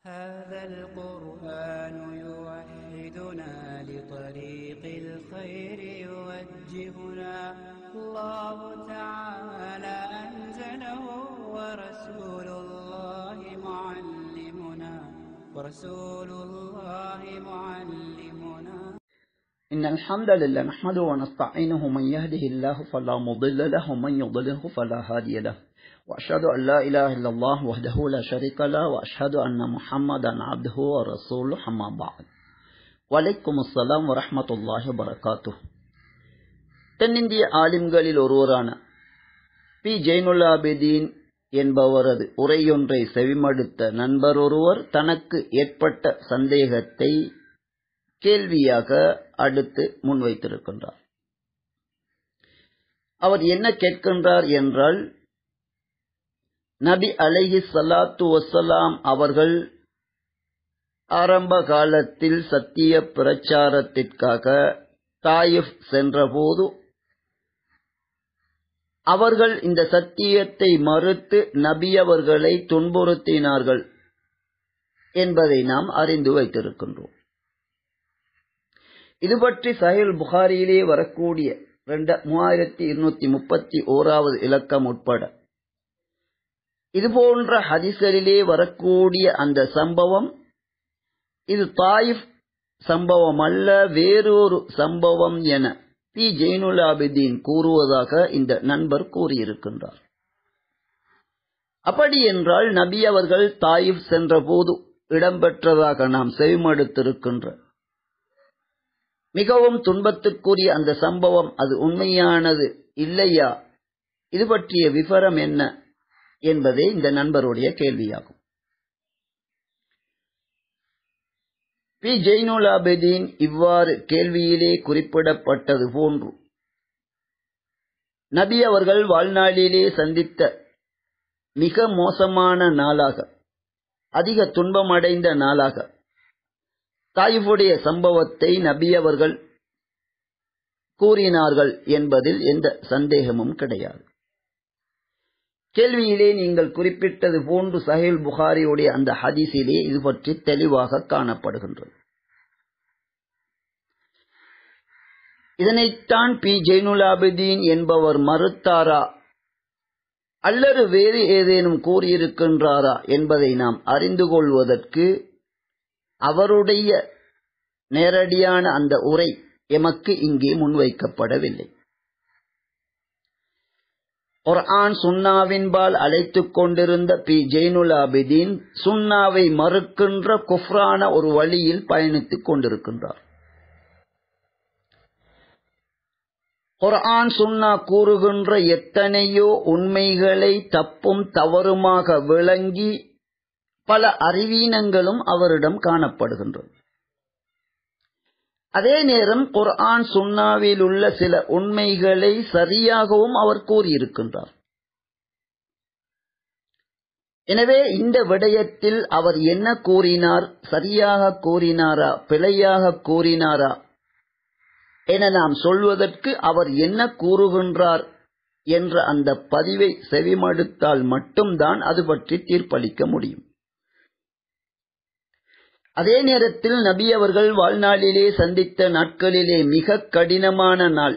هذا القرآن يوحدنا لطريق الخير يوجهنا الله تعالى أنزله ورسول الله معلمنا ورسول الله معلمنا إن الحمد لله نحمده ونستعينه من يهده الله فلا مضل له ومن يضلله فلا هادي له وأشهد أن لا إله إلا الله وحده لا شريك له وأشهد أن محمدا عبده ورسوله أما بعد வலைக்கும் அஸ்ஸலாம் வரஹ்மத்துல்லாஹி வபரகாத்து தென்னிந்திய ஆலிம்களில் ஒருவரான பி ஜெயினுல்லாபிதீன் என்பவரது உரையொன்றை செவிமடுத்த நண்பர் ஒருவர் தனக்கு ஏற்பட்ட சந்தேகத்தை கேள்வியாக அடுத்து முன்வைத்திருக்கின்றார் அவர் என்ன கேட்கின்றார் என்றால் நபி அலைஹி ஸலாத்து வசலாம் அவர்கள் ஆரம்ப காலத்தில் சத்திய பிரச்சாரத்திற்காக தாயிஃப் சென்றபோது அவர்கள் இந்த சத்தியத்தை மறுத்து நபி அவர்களை துன்புறுத்தினார்கள் என்பதை நாம் அறிந்து வைத்திருக்கின்றோம் இது பற்றி சஹில் புகாரியிலே வரக்கூடிய மூவாயிரத்தி இருநூத்தி முப்பத்தி ஓராவது இலக்கம் உட்பட இதுபோன்ற ஹதீஸ்களிலே வரக்கூடிய அந்த சம்பவம் இது தாயிஃப் சம்பவம் அல்ல வேறொரு சம்பவம் என பி ஜெயினுல் ஆபிதீன் கூறுவதாக இந்த நண்பர் கூறியிருக்கின்றார் அப்படி என்றால் நபி அவர்கள் தாயிஃப் சென்றபோது இடம்பெற்றதாக நாம் செவிமடுத்திருக்கின்ற மிகவும் துன்பத்துக்குரிய அந்த சம்பவம் அது உண்மையானது இல்லையா இது பற்றிய விவரம் என்ன என்பதே இந்த நண்பருடைய கேள்வியாகும் பி ஜெயினுல் ஆபெதீன் இவ்வாறு கேள்வியிலே குறிப்பிடப்பட்டது போன்று நபி அவர்கள் வாழ்நாளிலே சந்தித்த மிக மோசமான நாளாக அதிக துன்பமடைந்த நாளாக தாயிஃபுடைய சம்பவத்தை நபி அவர்கள் கூறினார்கள் என்பதில் எந்த சந்தேகமும் கிடையாது கேள்வியிலே நீங்கள் குறிப்பிட்டது போன்று சஹில் புகாரியுடைய அந்த ஹதீஸிலே இது பற்றி தெளிவாக காணப்படுகின்றது இதனைத்தான் பி ஜெயினுலாபுதீன் என்பவர் மறுத்தாரா அல்லது வேறு ஏதேனும் கூறியிருக்கின்றாரா என்பதை நாம் அறிந்து கொள்வதற்கு அவருடைய நேரடியான அந்த உரை எமக்கு இங்கே முன்வைக்கப்படவில்லை குர்ஆன் சுன்னாவின்பால் அழைத்துக் கொண்டிருந்த பி ஜெயினுல் ஆபிதீன் சுன்னாவை மறுக்கின்ற குஃப்ரான ஒரு வழியில் பயணித்துக் கொண்டிருக்கின்றார் குர்ஆன் சுன்னா கூறுகின்ற எத்தனையோ உண்மைகளை தப்பும் தவறுமாக விளங்கி பல அறிவீனங்களும் அவரிடம் காணப்படுகின்றது அதே நேரம் குர்ஆன் சுன்னாவில் உள்ள சில உண்மைகளை சரியாகவும் அவர் கூறியிருக்கின்றார் எனவே இந்த விடயத்தில் அவர் என்ன கூறினார் சரியாக கூறினாரா பிழையாக கூறினாரா என நாம் சொல்வதற்கு அவர் என்ன கூறுகின்றார் என்ற அந்த பதிவை செவிமடுத்தால் மட்டும்தான் அது பற்றி தீர்ப்பளிக்க முடியும் அதே நேரத்தில் நபி அவர்கள் வாழ்நாளிலே சந்தித்த நாட்களிலே மிக கடினமான நாள்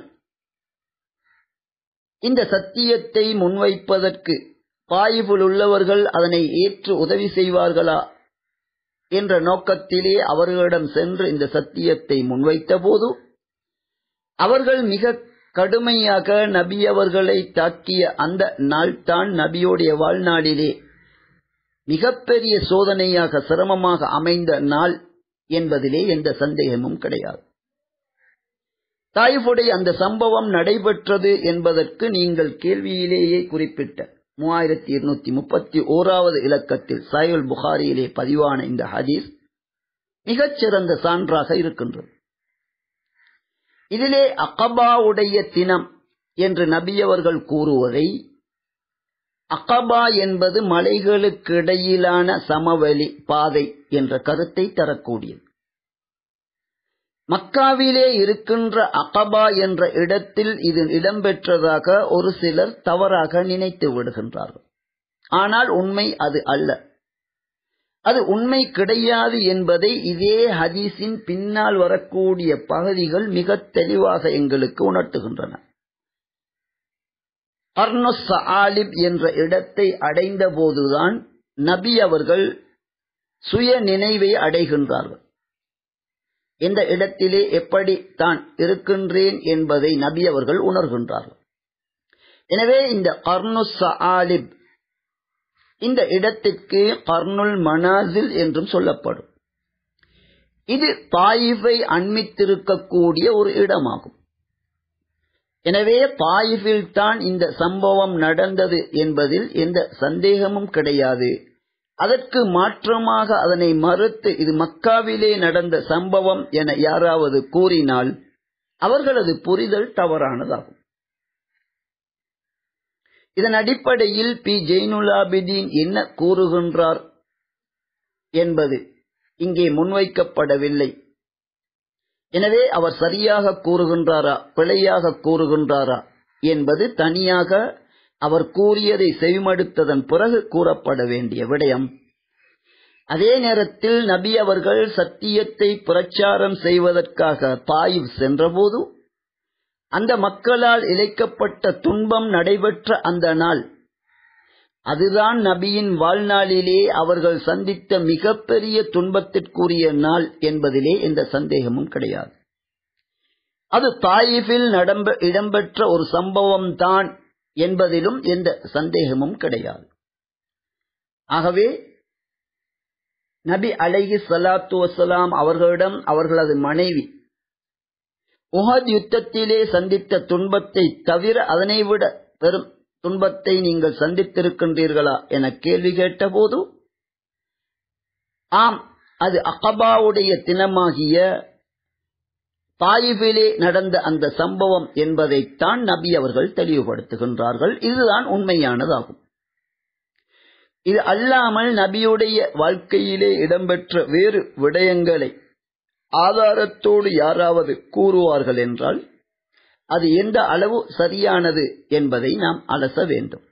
இந்த சத்தியத்தை முன்வைப்பதற்கு பாயிபில் உள்ளவர்கள் அதனை ஏற்று உதவி செய்வார்களா என்ற நோக்கத்திலே அவர்களிடம் சென்று இந்த சத்தியத்தை முன்வைத்த போது அவர்கள் மிக கடுமையாக நபி அவர்களை தாக்கிய அந்த நாள்தான் நபியோடைய வாழ்நாளிலே மிகப்பெரிய சோதனையாக சிரமமாக அமைந்த நாள் என்பதிலே எந்த சந்தேகமும் கிடையாது தாயிஃபுடைய அந்த சம்பவம் நடைபெற்றது என்பதற்கு நீங்கள் கேள்வியிலேயே குறிப்பிட்ட மூவாயிரத்தி இருநூத்தி முப்பத்தி ஓராவது இலக்கத்தில் சாயுல் புகாரியிலே பதிவான இந்த ஹதீஸ் மிகச்சிறந்த சான்றாக இருக்கின்றது இதிலே அகபாவுடைய தினம் என்று நபியவர்கள் கூறுவதை அகபா என்பது மலைகளுக்கு இடையிலான சமவெளி பாதை என்ற கருத்தை தரக்கூடியது மக்காவிலே இருக்கின்ற அகபா என்ற இடத்தில் இது இடம்பெற்றதாக ஒரு சிலர் தவறாக நினைத்து விடுகின்றார்கள் ஆனால் உண்மை அது அல்ல அது உண்மை கிடையாது என்பதை இதே ஹதீஸின் பின்னால் வரக்கூடிய பகுதிகள் மிக தெளிவாக எங்களுக்கு உணர்த்துகின்றன அர்னொஸ் ஆலிப் என்ற இடத்தை அடைந்த போதுதான் நபி அவர்கள் சுய நினைவை அடைகின்றார்கள் இந்த இடத்திலே எப்படி தான் இருக்கின்றேன் என்பதை நபி அவர்கள் உணர்கின்றார்கள் எனவே இந்த கர்னுஸ் ஆலிப் இந்த இடத்திற்கு கர்னுல் மனாசில் என்றும் சொல்லப்படும் இது தாயிஃபை அண்மித்திருக்கக்கூடிய ஒரு இடமாகும் எனவே தாயிஃபில் தான் இந்த சம்பவம் நடந்தது என்பதில் எந்த சந்தேகமும் கிடையாது அதற்கு மாற்றமாக அதனை மறுத்து இது மக்காவிலே நடந்த சம்பவம் என யாராவது கூறினால் அவர்களது புரிதல் தவறானதாகும் இதன் அடிப்படையில் பி ஜெயினுலாபிதீன் என்ன கூறுகின்றார் என்பது இங்கே முன்வைக்கப்படவில்லை எனவே அவர் சரியாக கூறுகின்றாரா பிழையாக கூறுகின்றாரா என்பது தனியாக அவர் கூறியதை செவிமடுத்ததன் பிறகு கூறப்பட வேண்டிய விடயம் அதே நேரத்தில் நபி அவர்கள் சத்தியத்தை பிரச்சாரம் செய்வதற்காக தாயிப் சென்றபோது அந்த மக்களால் இழைக்கப்பட்ட துன்பம் நடைபெற்ற அந்த நாள் அதுதான் நபியின் வாழ்நாளிலே அவர்கள் சந்தித்த மிகப்பெரிய துன்பத்திற்குரிய நாள் என்பதிலே எந்த சந்தேகமும் கிடையாது அது தாயிஃபில் இடம்பெற்ற ஒரு சம்பவம் தான் என்பதிலும் எந்த சந்தேகமும் கிடையாது ஆகவே நபி அலைஹி சலாத்து வசலாம் அவர்களிடம் அவர்களது மனைவி உஹத் யுத்தத்திலே சந்தித்த துன்பத்தை தவிர அதனை விட பெரும் துன்பத்தை நீங்கள் சந்தித்திருக்கின்றீர்களா என கேள்வி கேட்டபோது ஆம் அது அகபாவுடைய தினமாகிய தாயிபிலே நடந்த அந்த சம்பவம் என்பதைத்தான் நபி அவர்கள் தெளிவுபடுத்துகின்றார்கள் இதுதான் உண்மையானதாகும் இது அல்லாமல் நபியுடைய வாழ்க்கையிலே இடம்பெற்ற வேறு விடயங்களை ஆதாரத்தோடு யாராவது கூறுவார்கள் என்றால் அது எந்த அளவு சரியானது என்பதை நாம் அலச வேண்டும்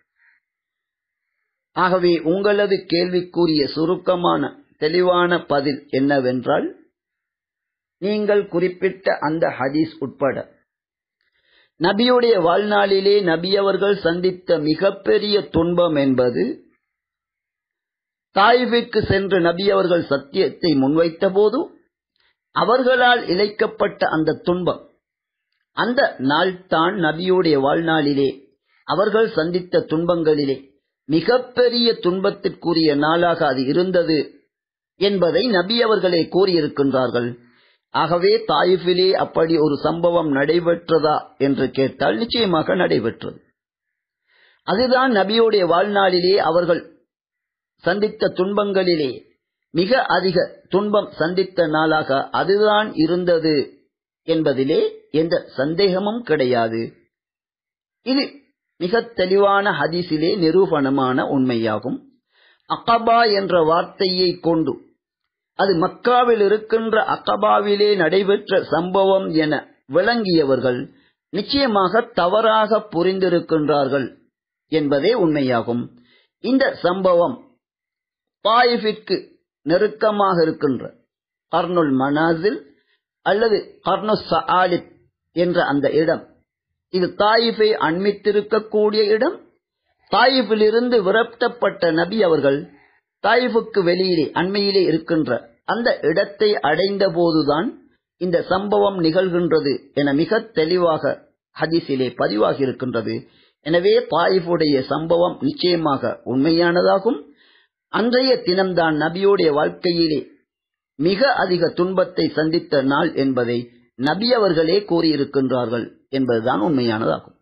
ஆகவே உங்களது கேள்விக்குரிய சுருக்கமான தெளிவான பதில் என்னவென்றால் நீங்கள் குறிப்பிட்ட அந்த ஹதீஸ் உட்பட நபியுடைய வாழ்நாளிலே நபியவர்கள் சந்தித்த மிகப்பெரிய துன்பம் என்பது தாய்விற்கு சென்று நபி அவர்கள் சத்தியத்தை முன்வைத்த போது அவர்களால் இழைக்கப்பட்ட அந்த துன்பம் அந்த நாள் தான் நபியுடைய வாழ்நாளிலே அவர்கள் சந்தித்த துன்பங்களிலே மிகப்பெரிய துன்பத்திற்குரிய நாளாக அது இருந்தது என்பதை நபி அவர்களே கூறியிருக்கின்றார்கள் ஆகவே தாயிஃபிலே அப்படி ஒரு சம்பவம் நடைபெற்றதா என்று கேட்டால் நிச்சயமாக நடைபெற்றது அதுதான் நபியுடைய வாழ்நாளிலே அவர்கள் சந்தித்த துன்பங்களிலே மிக அதிக துன்பம் சந்தித்த நாளாக அதுதான் இருந்தது என்பதிலே எந்த சந்தேகமும் கிடையாது இது மிக தெளிவான ஹதீஸிலே நிரூபணமான உண்மையாகும் அகபா என்ற வார்த்தையை கொண்டு அது மக்காவில் இருக்கின்ற அகபாவிலே நடைபெற்ற சம்பவம் என விளங்கியவர்கள் நிச்சயமாக தவறாக புரிந்திருக்கின்றார்கள் என்பதே உண்மையாகும் இந்த சம்பவம் தாயிஃபிற்கு நெருக்கமாக இருக்கின்ற கர்னுல் மனாசில் அல்லது கர்னு சஆலித் என்ற அந்த இடம் இது தாயிஃபை அண்மித்திருக்கக்கூடிய இடம் தாயிஃபிலிருந்து விரட்டப்பட்ட நபி அவர்கள் தாயிஃபுக்கு வெளியிலே அண்மையிலே இருக்கின்ற அந்த இடத்தை அடைந்த போதுதான் இந்த சம்பவம் நிகழ்கின்றது என மிக தெளிவாக ஹதீஸிலே பதிவாகி இருக்கின்றது எனவே தாயிஃபுடைய சம்பவம் நிச்சயமாக உண்மையானதாகும் அன்றைய தினம்தான் நபியுடைய வாழ்க்கையிலே மிக அதிக துன்பத்தை சந்தித்த நாள் என்பதை நபி அவர்களே கூறியிருக்கின்றார்கள் என்பதுதான் உண்மையானதாகும்